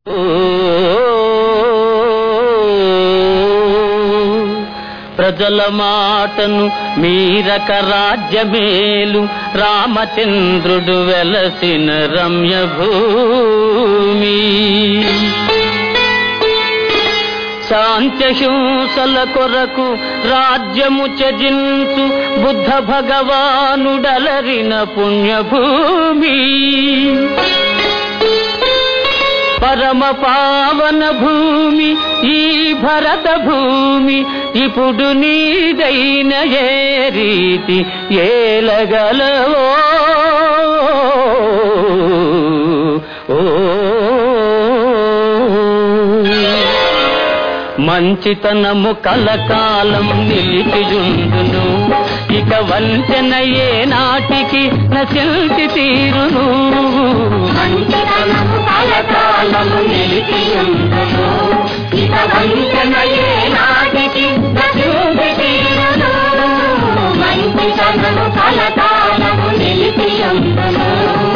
ప్రజల మాటను మీరక రాజ్యమేలు రామచంద్రుడు వెలసిన రమ్య భూమి శాంత్యహింసల కొరకు రాజ్యము త్యజించు బుద్ధ భగవానుడలరిన పుణ్యభూమి పరమ పావన భూమి ఈ భరత భూమి ఇప్పుడు నీదైన ఏ రీతి ఏలగలవో మంచితనము కలకాలం నిలిచియుండును ఇక వంచన ఏ నాటికి నశించి తీరును మంచితనము కలకాలము నిలిచియుండును. ఇక వంచన ఏ నాటికి నశించి తీరును. మంచితనము కలకాలము నిలిచియుండును.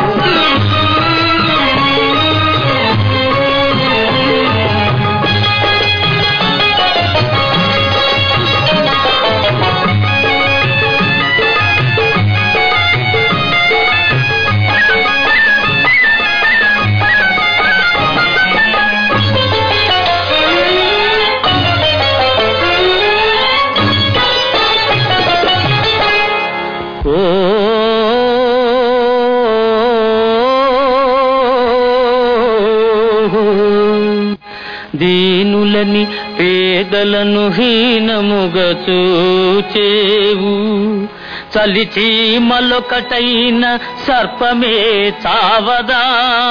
ఓ దీనులని పేదలను హీనముగా చూచేవు చలిచి మలొకటైన సర్పమే చావదా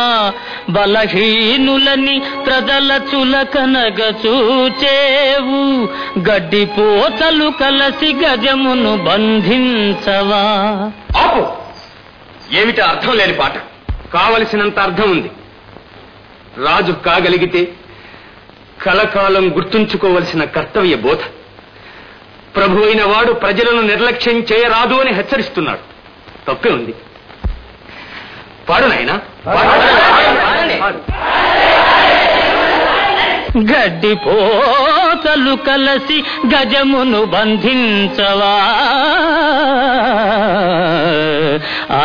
బలహీనులని ప్రజల చులకనగ చూచేవు గడ్డి పోతలు కలసి గజమును బంధించవా ఆపు ఏమిటి అర్థం లేని పాట కావలసినంత అర్థం ఉంది రాజు కాగలిగితే కలకాలం గుర్తుంచుకోవలసిన కర్తవ్య బోధ ప్రభు అయిన వాడు ప్రజలను నిర్లక్ష్యం చేయరాదు అని హెచ్చరిస్తున్నాడు తప్పే ఉంది పాడు నాయనా పాడు. గడ్డి పోతలు కలసి గజమును బంధించవా ఆ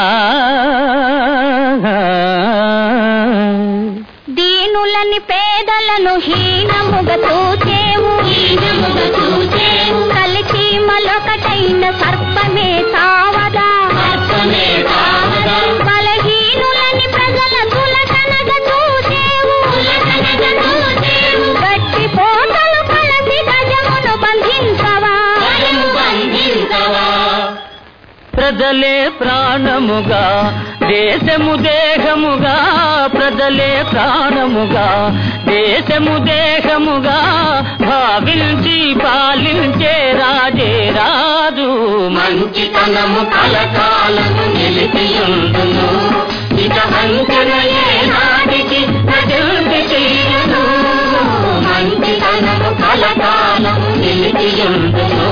దీనులని పేదలను హీనముగా చూచేవు హీనముగా చూచేవు కలిసి మలొకటైన సర్పమే చావదా సర్పమే చావదా బలహీనులని ప్రజల తులకనగా చూచేవు తులకనగా చూచేవు గట్టి పోతలు కలిసి గజమును బంధించవా బంధించవా ప్రజలే ప్రాణముగా దేశము దేహముగా ప్రజలే ప్రాణముగా దేశము దేహముగా భావించి పాలించే రాజే రాజు మంచితనము కలకాలము నిలిపియుండును ఇక వంచన ఏ నాటికి నశించి తీరును మంచితనము కలకాలము నిలిపియుండును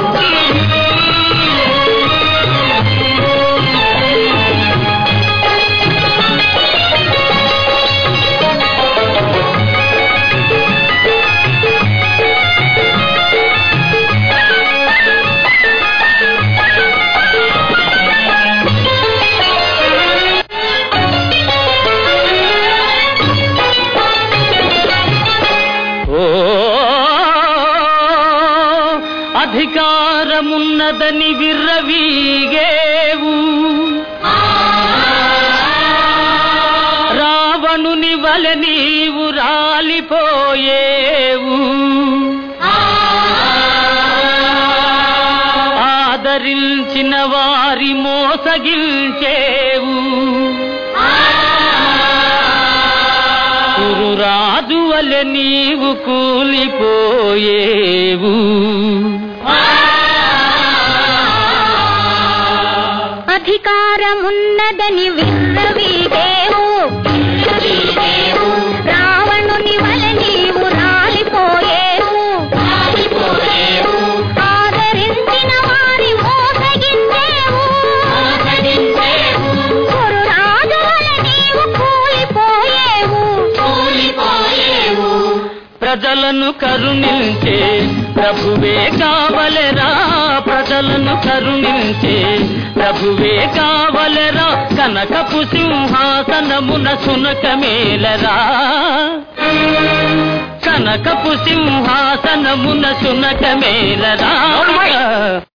ఓ అధికారమున్నదని విర్రవీగేవు రావణుని వల నీవు రాలిపోయేవు ఆదరించిన వారి మోసగిల్చేవు కురురాజు వలె నీవు కూలిపోయేవు అధికారమున్నదని విర్రవీగేవు రావణుని వల నీవు రాలిపోయేవు ఆదరించిన వారి మోసగించేవు కురు రాజు వల నీవు కూలిపోయేవు ప్రజలను కరుణించే ప్రభువే కావలెరా ప్రజలను కరుణించే ప్రభువే కావలెరా కనకపు సింహాసనమున సునకమేలరా కనకపు సింహాసనమున సునకమేలరా